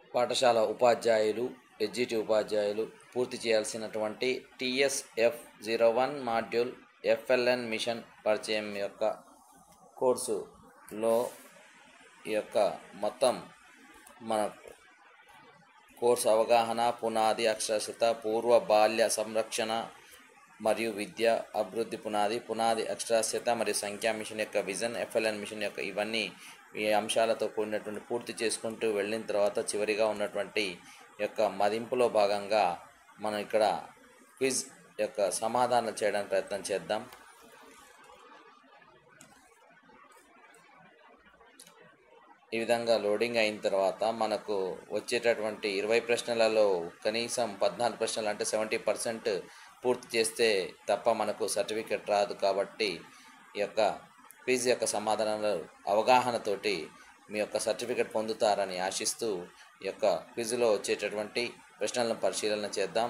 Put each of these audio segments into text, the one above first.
పాఠశాల ఉపాధ్యాయులు ఎడ్జిటి ఉపాధ్యాయులు పూర్తి చేయాల్సినటువంటి TSF zero one module FLN mission పరిచయం యొక్క కోర్సులో ఈ యొక్క మొత్తం మన కోర్సు అవగాహన పునాది అక్షరాస్యత పూర్వ బాల్య సంరక్షణ మరియు విద్య అభివృద్ధి పునాది పునాది అక్షరాస్యత మరియు సంఖ్యా మిషన్ యొక్క విజన్ ఎఫ్ఎల్ఎన్ మిషన్ యొక్క ఇవన్నీ ఈ అంశాలతో కూడినటువంటి పూర్తి చేసుకుంటూ వెళ్ళిన తర్వాత చివరిగా ఉన్నటువంటి యొక్క మదింపులో భాగంగా మనం ఇక్కడ క్విజ్ యొక్క సమాధానం చేయడానికి ప్రయత్నం చేద్దాం ఈ విధంగా లోడింగ్ అయిన తర్వాత మనకు వచ్చేటటువంటి ఇరవై ప్రశ్నలలో కనీసం పద్నాలుగు ప్రశ్నలు అంటే సెవెంటీ పర్సెంట్ పూర్తి చేస్తే తప్ప మనకు సర్టిఫికెట్ రాదు కాబట్టి ఈ యొక్క క్విజ్ యొక్క సమాధానాలు అవగాహనతోటి మీ యొక్క సర్టిఫికెట్ పొందుతారని ఆశిస్తూ ఈ యొక్క క్విజ్లో వచ్చేటటువంటి ప్రశ్నలను పరిశీలన చేద్దాం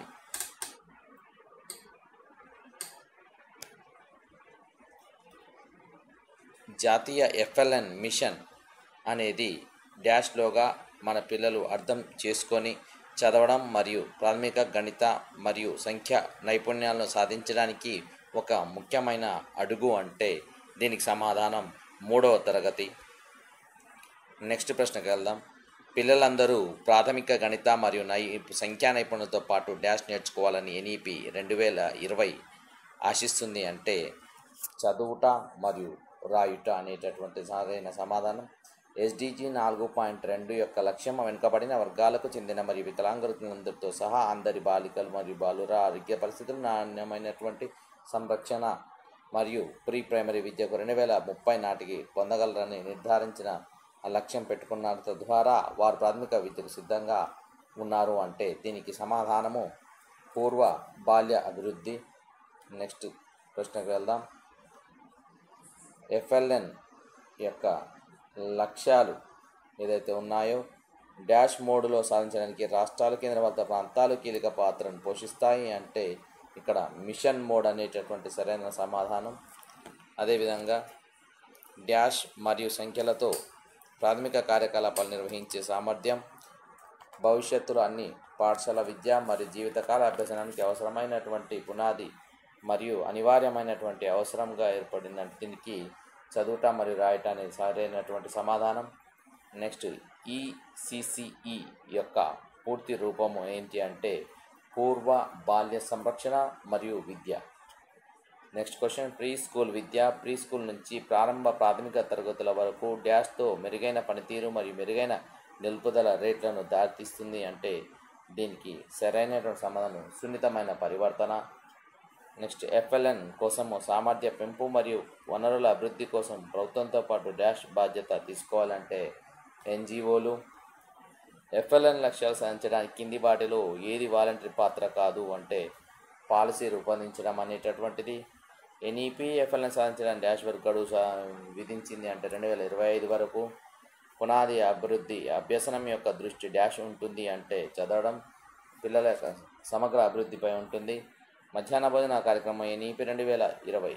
జాతీయ ఎఫ్ఎల్ఎన్ మిషన్ అనేది డాష్లోగా మన పిల్లలు అర్థం చేసుకొని చదవడం మరియు ప్రాథమిక గణిత మరియు సంఖ్య నైపుణ్యాలను సాధించడానికి ఒక ముఖ్యమైన అడుగు అంటే దీనికి సమాధానం మూడవ తరగతి నెక్స్ట్ ప్రశ్నకి వెళ్దాం పిల్లలందరూ ప్రాథమిక గణిత మరియు నై సంఖ్యా నైపుణ్యంతో పాటు డాష్ నేర్చుకోవాలని ఎన్ఈపి రెండు వేల ఇరవై ఆశిస్తుంది అంటే చదువుట మరియు రాయుట అనేటటువంటి సరైన సమాధానం ఎస్డిజి నాలుగు పాయింట్ రెండు యొక్క లక్ష్యం వెనుకబడిన వర్గాలకు చెందిన మరియు వికలాంగులందరితో సహా అందరి బాలికలు మరియు బాలుర ఆరోగ్య పరిస్థితులు నాణ్యమైనటువంటి సంరక్షణ మరియు ప్రీ ప్రైమరీ విద్యకు రెండు వేల ముప్పై నాటికి పొందగలరని నిర్ధారించిన ఆ లక్ష్యం పెట్టుకున్నారు తద్వారా వారు ప్రాథమిక విద్యకు సిద్ధంగా ఉన్నారు అంటే దీనికి సమాధానము పూర్వ బాల్య అభివృద్ధి నెక్స్ట్ ప్రశ్నకు వెళ్దాం ఎఫ్ఎల్ఎన్ యొక్క లక్ష్యాలు ఏదైతే ఉన్నాయో డాష్ మోడ్లో సాధించడానికి రాష్ట్రాలు కేంద్రపాలిత ప్రాంతాలు కీలక పాత్రను పోషిస్తాయి అంటే ఇక్కడ మిషన్ మోడ్ అనేటటువంటి సరైన సమాధానం అదేవిధంగా డాష్ మరియు సంఖ్యలతో ప్రాథమిక కార్యకలాపాలు నిర్వహించే సామర్థ్యం భవిష్యత్తులో అన్ని పాఠశాల విద్య మరియు జీవితకాల అభ్యసనానికి అవసరమైనటువంటి పునాది మరియు అనివార్యమైనటువంటి అవసరంగా ఏర్పడిందంటే దీనికి చదువుట మరియు రాయట అనేది సరైనటువంటి సమాధానం నెక్స్ట్ ఈసిసిఈ యొక్క పూర్తి రూపము ఏంటి అంటే పూర్వ బాల్య సంరక్షణ మరియు విద్య నెక్స్ట్ క్వశ్చన్ ప్రీ స్కూల్ విద్య ప్రీ స్కూల్ నుంచి ప్రారంభ ప్రాథమిక తరగతుల వరకు డ్యాష్తో మెరుగైన పనితీరు మరియు మెరుగైన నిలుపుదల రేట్లను దారితీస్తుంది అంటే దీనికి సరైనటువంటి సమాధానం సున్నితమైన పరివర్తన నెక్స్ట్ ఎఫ్ఎల్ఎన్ కోసము సామర్థ్య పెంపు మరియు వనరుల అభివృద్ధి కోసం ప్రభుత్వంతో పాటు డాష్ బాధ్యత తీసుకోవాలంటే ఎన్జిఓలు ఎఫ్ఎల్ఎన్ లక్ష్యాలు సాధించడానికి కింది వాటిలో ఏది వాలంటరీ పాత్ర కాదు అంటే పాలసీ రూపొందించడం అనేటటువంటిది ఎన్ఈపి ఎఫ్ఎల్ఎన్ సాధించడానికి డాష్ వర్క్ గడువు సా- విధించింది అంటే రెండు వేల ఇరవై ఐదు వరకు పునాది అభివృద్ధి అభ్యసనం యొక్క దృష్టి డాష్ ఉంటుంది అంటే చదవడం పిల్లల యొక్క సమగ్ర అభివృద్ధిపై ఉంటుంది మధ్యాహ్న భోజన కార్యక్రమం ఎన్ఈపి రెండు వేల ఇరవై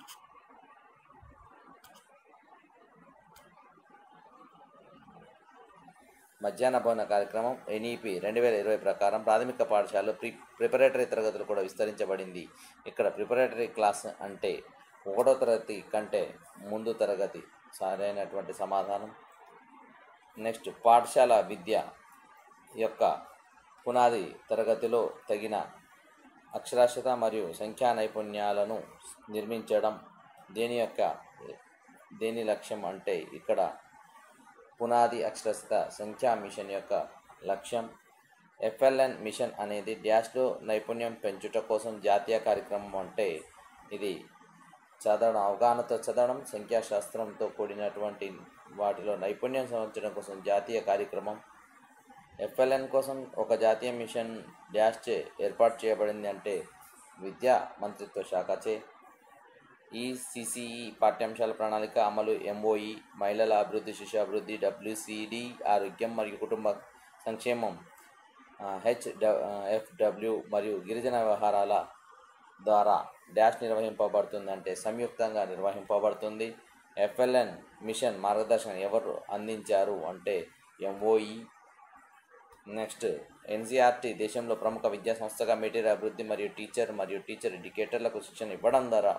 మధ్యాహ్న భవన కార్యక్రమం ఎన్ఈపి రెండు వేల ఇరవై ప్రకారం ప్రాథమిక పాఠశాలలో ప్రి ప్రిపరేటరీ తరగతులు కూడా విస్తరించబడింది ఇక్కడ ప్రిపరేటరీ క్లాస్ అంటే ఒకటో తరగతి కంటే ముందు తరగతి సరైనటువంటి సమాధానం నెక్స్ట్ పాఠశాల విద్య యొక్క పునాది తరగతిలో తగిన అక్షరాస్యత మరియు సంఖ్యా నైపుణ్యాలను నిర్మించడం దేని యొక్క దేని లక్ష్యం అంటే ఇక్కడ పునాది అక్షరస్యత సంఖ్యా మిషన్ యొక్క లక్ష్యం ఎఫ్ఎల్ఎన్ మిషన్ అనేది డ్యాష్లో నైపుణ్యం పెంచుట కోసం జాతీయ కార్యక్రమం అంటే ఇది చదవడం అవగాహనతో చదవడం సంఖ్యాశాస్త్రంతో కూడినటువంటి వాటిలో నైపుణ్యం సాధించడం కోసం జాతీయ కార్యక్రమం ఎఫ్ఎల్ఎన్ కోసం ఒక జాతీయ మిషన్ డ్యాష్ చే ఏర్పాటు చేయబడింది అంటే విద్యా మంత్రిత్వ శాఖచే ఈసిసిఈ పాఠ్యాంశాల ప్రణాళిక అమలు ఎంఓఈ మహిళల అభివృద్ధి శిశు అభివృద్ధి డబ్ల్యూసిడి ఆరోగ్యం మరియు కుటుంబ సంక్షేమం హెచ్ ఎఫ్డబ్ల్యూ మరియు గిరిజన వ్యవహారాల ద్వారా డాష్ నిర్వహింపబడుతుంది అంటే సంయుక్తంగా నిర్వహింపబడుతుంది ఎఫ్ఎల్ఎన్ మిషన్ మార్గదర్శనం ఎవరు అందించారు అంటే ఎంఓఈ నెక్స్ట్ ఎన్సీఆర్టీ దేశంలో ప్రముఖ విద్యా సంస్థగా మెటీరియల్ అభివృద్ధి మరియు టీచర్ మరియు టీచర్ ఎడ్యుకేటర్లకు శిక్షణ ఇవ్వడం ద్వారా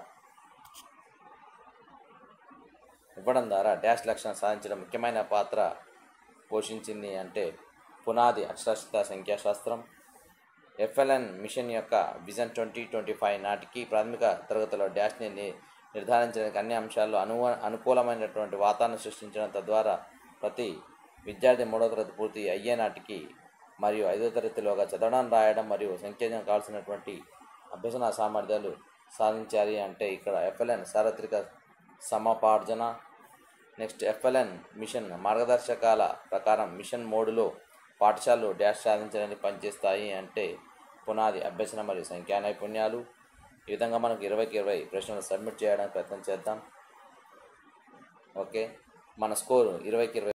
ఇవ్వడం ద్వారా డాష్ లక్ష్యం సాధించడం ముఖ్యమైన పాత్ర పోషించింది అంటే పునాది అక్షరాస్యత సంఖ్యాశాస్త్రం ఎఫ్ఎల్ఎన్ మిషన్ యొక్క విజన్ ట్వంటీ ట్వంటీ ఫైవ్ నాటికి ప్రాథమిక తరగతిలో డాష్ని ని- నిర్ధారించడానికి అన్ని అంశాల్లో అను అనుకూలమైనటువంటి వాతావరణం సృష్టించడం తద్వారా ప్రతి విద్యార్థి మూడో తరగతి పూర్తి అయ్యే నాటికి మరియు ఐదో తరగతిలోగా చదవడం రాయడం మరియు సంకేతం కావాల్సినటువంటి అభ్యసన సామర్థ్యాలు సాధించాలి అంటే ఇక్కడ ఎఫ్ఎల్ఎన్ సార్వత్రిక సమపార్జన నెక్స్ట్ ఎఫ్ఎల్ఎన్ మిషన్ మార్గదర్శకాల ప్రకారం మిషన్ మోడులో పాఠశాలలు డాష్ సాధించడానికి పనిచేస్తాయి అంటే పునాది అభ్యసన మరియు సంఖ్యా నైపుణ్యాలు ఈ విధంగా మనకు ఇరవైకి ఇరవై ప్రశ్నలు సబ్మిట్ చేయడానికి ప్రయత్నం చేద్దాం ఓకే మన స్కోరు ఇరవైకి ఇరవై